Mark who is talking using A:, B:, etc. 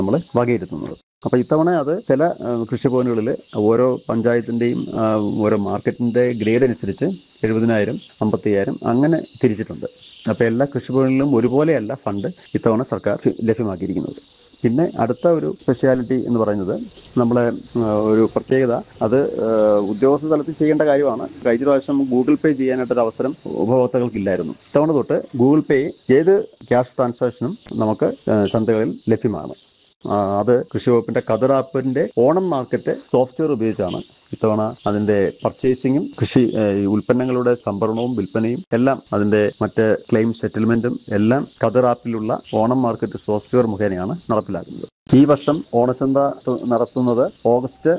A: നമ്മൾ വകയിരുത്തുന്നത് അപ്പോൾ ഇത്തവണ അത് ചില ആ, കൃഷിഭവനുകളിൽ ഓരോ പഞ്ചായത്തിൻ്റെയും ആ, ഓരോ മാർക്കറ്റിൻ്റെ ഗ്രേഡ് അനുസരിച്ച് എഴുപതിനായിരം അമ്പത്തയ്യായിരം അങ്ങനെ തിരിച്ചിട്ടുണ്ട് അപ്പോൾ എല്ലാ കൃഷിഭവനിലും ഒരുപോലെയല്ല ഫണ്ട് ഇത്തവണ സർക്കാർ ലഭ്യമാക്കിയിരിക്കുന്നത് പിന്നെ അടുത്ത ഒരു സ്പെഷ്യാലിറ്റി എന്ന് പറയുന്നത് നമ്മളെ ആ, ഒരു പ്രത്യേകത അത് ആ, ഉദ്യോഗസ്ഥ തലത്തിൽ ചെയ്യേണ്ട കാര്യമാണ് കഴിഞ്ഞ പ്രാവശ്യം ഗൂഗിൾ പേ ചെയ്യാനായിട്ടൊരു അവസരം ഉപഭോക്താക്കൾക്കില്ലായിരുന്നു ഇത്തവണ തൊട്ട് ഗൂഗിൾ പേ ഏത് ക്യാഷ് ട്രാൻസാക്ഷനും നമുക്ക് ആ, ചന്തകളിൽ ലഭ്യമാണ് ആ, അത് കൃഷി വകുപ്പിന്റെ കതിർ ആപ്പിന്റെ ഓണം മാർക്കറ്റ് സോഫ്റ്റ്വെയർ ഉപയോഗിച്ചാണ് ഇത്തവണ അതിന്റെ പർച്ചേസിങ്ങും കൃഷി ഏ, ഈ ഉൽപ്പന്നങ്ങളുടെ സംഭരണവും വിൽപ്പനയും എല്ലാം അതിന്റെ മറ്റ് ക്ലെയിം സെറ്റിൽമെന്റും എല്ലാം കതിർ ആപ്പിലുള്ള ഓണം മാർക്കറ്റ് സോഫ്റ്റ്വെയർ മുഖേനയാണ് നടപ്പിലാക്കുന്നത് ഈ വർഷം ഓണച്ചന്ത ത- നടത്തുന്നത് ഓഗസ്റ്റ്